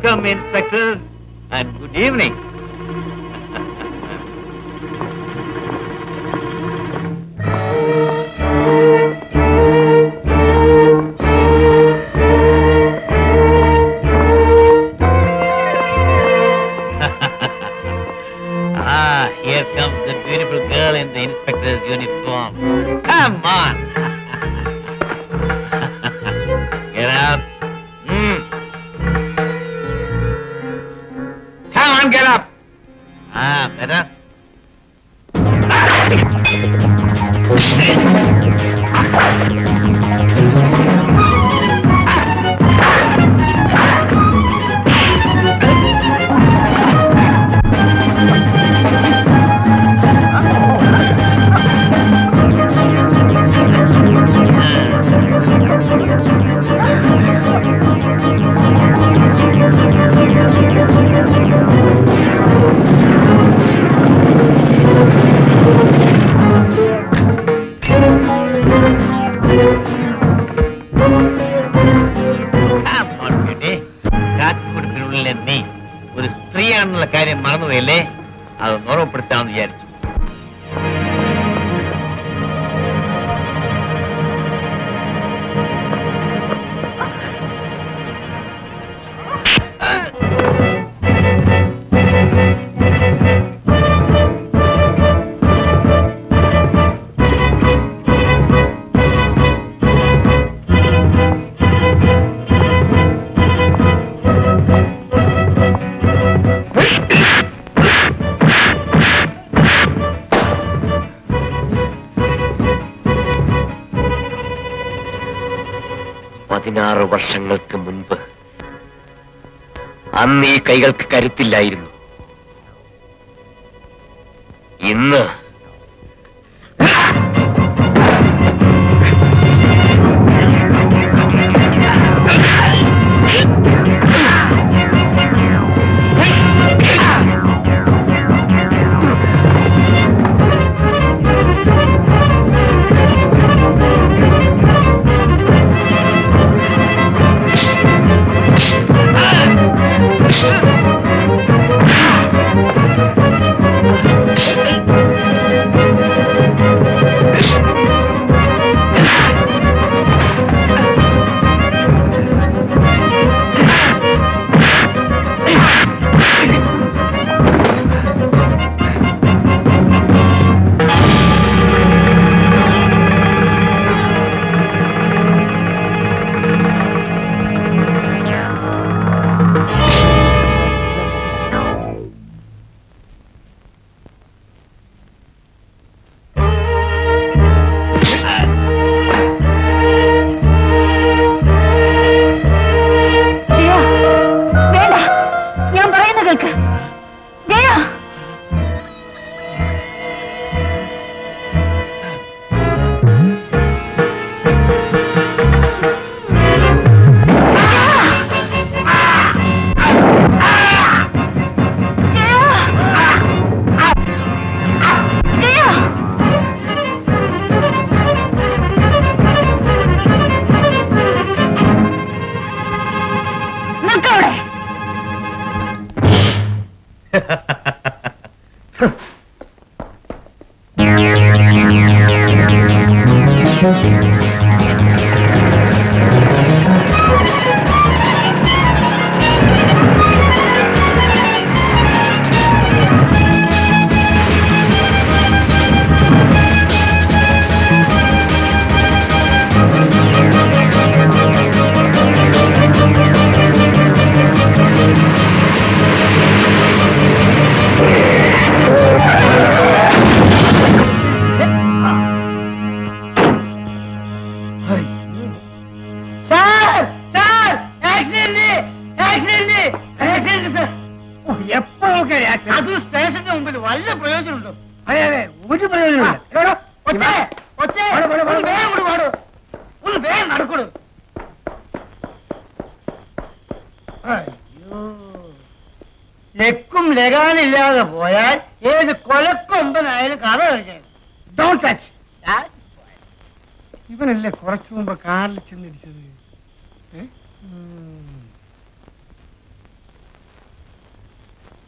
Welcome inspector and good evening Ah, here comes the beautiful girl in the inspector's uniform. Come on. Get up. Mm. Come on, get up. Ah, better. Come on, beauty. കാട്ടിക്കൊടുപ്പിനുള്ളിലെ നീ ഒരു സ്ത്രീയാണെന്നുള്ള കാര്യം മറന്നുപോയല്ലേ അത് ഓർമ്മപ്പെടുത്താമെന്ന് വിചാരിച്ചു പതിനാറ് വർഷങ്ങൾക്ക് മുൻപ് അന്ന് ഈ കൈകൾക്ക് കരുത്തില്ലായിരുന്നു ഇന്ന് ജയ വേണ്ട ഞാൻ പറയുന്ന കേൾക്ക് ജയ നിൽക്കവിടെ sir sir accident accident accident sir എപ്പോഴൊക്കെ അത് സ്റ്റേഷന്റെ മുമ്പിൽ വല്ല പ്രയോജനമുണ്ടോ അതെ അതെ ഒരു പ്രയോജനമില്ല എടോ, ഒച്ചേ ഒച്ചേ വാടോ, വാടോ, വാടോ. ഒന്ന് വേഗം കൂടി പാടു ഒന്ന് വേഗം നടക്കൊടു അയ്യോ. ലക്കും ലഗാനില്ലാതെ പോയാൽ ഏത് കൊലക്കൊമ്പനായാലും കഥ കഴിക്കാൻ ഡോണ്ട് ടച്ച് ഇവനല്ലേ കുറച്ചു മുമ്പ് കാറിൽ ചെന്നിടിച്ചത് ഏ? ഉം.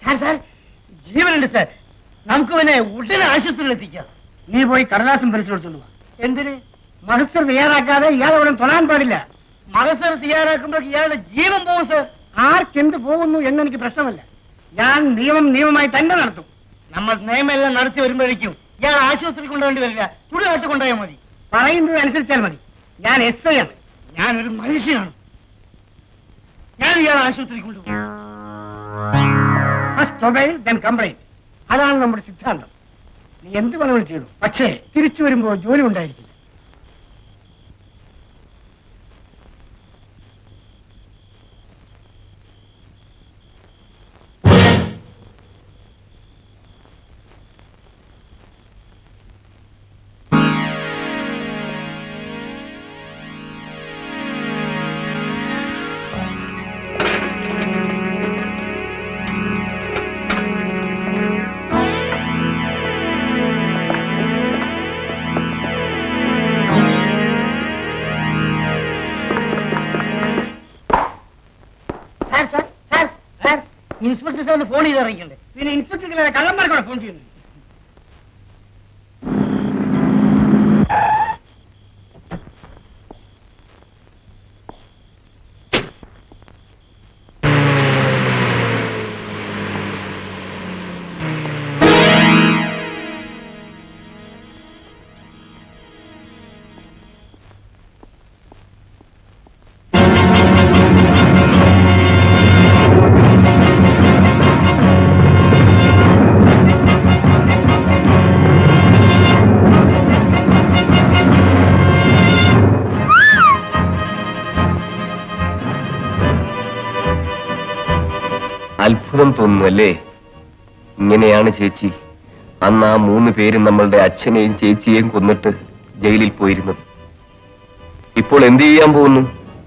സാർ സാർ ജീവനുണ്ട് സാർ നമുക്ക് ഇവനെ ഉടനെ ആശുപത്രിയിൽ എത്തിക്കാം നീ പോയി കടലാസം പരിച്ചു കൊടുത്തോണ്ട് വാ എന്തിന് മഹസ്തർ തയ്യാറാക്കാതെ ഇയാളെ അവിടെ തൊടാൻ പാടില്ല മകസർ തയ്യാറാക്കുമ്പോൾ ഇയാളുടെ ജീവൻ പോകും സാർ ആർക്കെന്ത് പോകുന്നു എന്നെനിക്ക് പ്രശ്നമല്ല ഞാൻ നിയമം നിയമമായി തന്നെ നടത്തും നമ്മൾ നിയമമെല്ലാം നടത്തി വരുമ്പോഴേക്കും ഇയാൾ ആശുപത്രി കൊണ്ടുവേണ്ടി വരില്ല ചുടുകാട്ട് കൊണ്ടുപോയാൽ മതി പറയുന്നത് അനുസരിച്ചാൽ മതി ഞാൻ എസ് ഐ ആണ് ഞാനൊരു മനുഷ്യനാണ് ഞാൻ ഇയാൾ ആശുപത്രി കൊണ്ടുപോകും ഫസ്റ്റ് ഒബൈ ദെൻ കംപ്ലൈന്റ് അതാണ് നമ്മുടെ സിദ്ധാന്തം നീ എന്ത് വേണമെങ്കിലും ചെയ്തു പക്ഷേ തിരിച്ചു വരുമ്പോൾ ജോലി ഉണ്ടായിരിക്കില്ല sir sir sir sir inspector സാറിന് ഫോൺ ചെയ്ത് അറിയിക്കണ്ടേ പിന്നെ ഇൻസ്പെക്ടർ കള്ളന്മാർക്കാണ് ഫോൺ ചെയ്യുന്നത് അത്ഭുതം തോന്നുന്നു അല്ലേ ഇങ്ങനെയാണ് ചേച്ചി അന്ന് ആ മൂന്ന് പേരും നമ്മളുടെ അച്ഛനെയും ചേച്ചിയെയും കൊന്നിട്ട് ജയിലിൽ പോയിരുന്നത് ഇപ്പോൾ എന്ത് ചെയ്യാൻ പോകുന്നു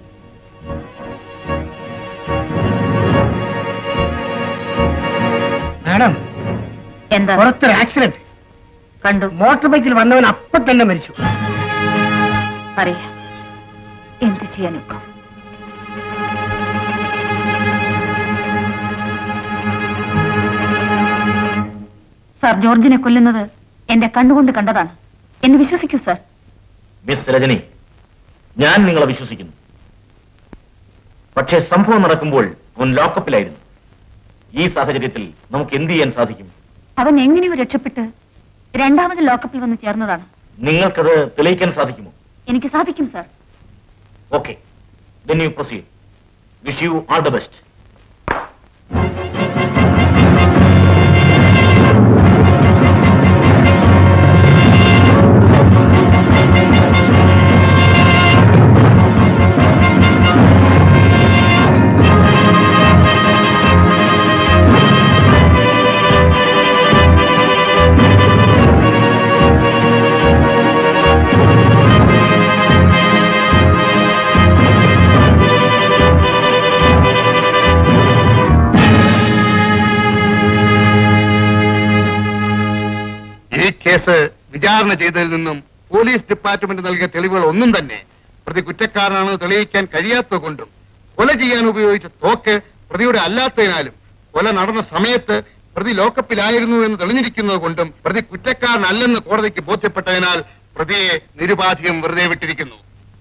മാഡം എന്താ പുറത്തൊരു ആക്സിഡന്റ് കണ്ടു മോട്ടോർ ബൈക്കിൽ വന്നവൻ അപ്പൊ തന്നെ മരിച്ചു അറിയാം എന്ത് ചെയ്യാനൊക്കെ സാർ ജോർജിനെ കൊല്ലുന്നത് എന്റെ കണ്ണുകൊണ്ട് കണ്ടതാണ് എന്ന് വിശ്വസിക്കൂ സാർ മിസ് രജനി ഞാൻ നിങ്ങളെ വിശ്വസിക്കുന്നു പക്ഷേ സംഭവം നടക്കുമ്പോൾ അവൻ ലോക്കപ്പിലായിരുന്നു ഈ സാഹചര്യത്തിൽ നമുക്ക് എന്ത് ചെയ്യാൻ സാധിക്കും അവൻ എങ്ങനെയോ രക്ഷപ്പെട്ട് രണ്ടാമത് ലോക്കപ്പിൽ വന്ന് ചേർന്നതാണ് നിങ്ങൾക്കത് തെളിയിക്കാൻ സാധിക്കുമോ എനിക്ക് സാധിക്കും sir okay then you proceed wish you all the best ഈ കേസ് വിചാരണ ചെയ്തതിൽ നിന്നും പോലീസ് ഡിപ്പാർട്ട്മെന്റ് നൽകിയ തെളിവുകൾ ഒന്നും തന്നെ പ്രതി കുറ്റക്കാരനാണെന്ന് തെളിയിക്കാൻ കഴിയാത്തത് കൊണ്ടും കൊല ചെയ്യാൻ ഉപയോഗിച്ച തോക്ക് പ്രതിയുടെ അല്ലാത്തതിനാലും കൊല നടന്ന സമയത്ത് പ്രതി ലോക്കപ്പിലായിരുന്നു എന്ന് തെളിഞ്ഞിരിക്കുന്നത് കൊണ്ടും പ്രതി കുറ്റക്കാരനല്ലെന്ന് കോടതിക്ക് ബോധ്യപ്പെട്ടതിനാൽ പ്രതിയെ നിരുപാധികം വെറുതെ വിട്ടിരിക്കുന്നു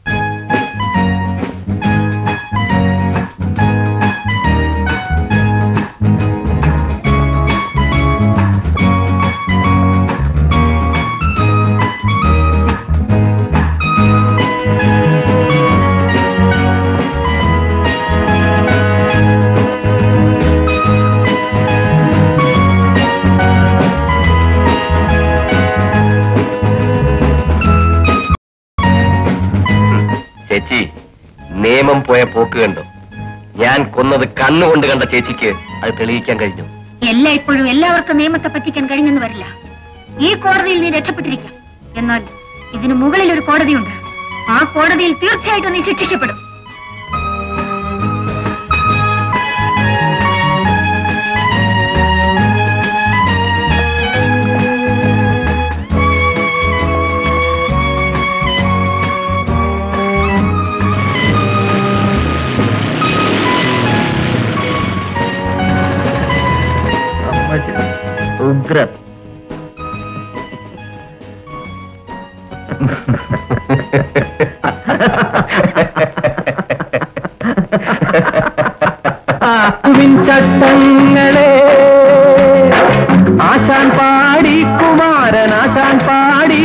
ചേച്ചി നിയമം പോയ പോക്ക് കണ്ടോ ഞാൻ കൊന്നത് കണ്ണുകൊണ്ട് കണ്ട ചേച്ചിക്ക് അത് തെളിയിക്കാൻ കഴിഞ്ഞു എല്ലാ ഇപ്പോഴും എല്ലാവർക്കും നിയമത്തെ പറ്റിക്കാൻ കഴിഞ്ഞെന്ന് വരില്ല ഈ കോടതിയിൽ നീ രക്ഷപ്പെട്ടിരിക്കാം എന്നാൽ ഇതിനു മുകളിൽ ഒരു കോടതിയുണ്ട് ആ കോടതിയിൽ തീർച്ചയായിട്ടും നീ ശിക്ഷിക്കപ്പെടും ചട്ടങ്ങളെ ആശാൻ പാടി കുമാരൻ ആശാൻ പാടി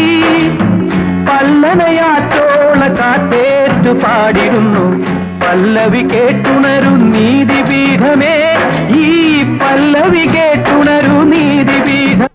പല്ലനയാറ്റോള കാറ്റേറ്റു പാടിടുന്നു പല്ലവി കേട്ടുണരു നീതിപീഠമേ ഈ പല്ലവി കേട്ടുണരു നീതിപീഠം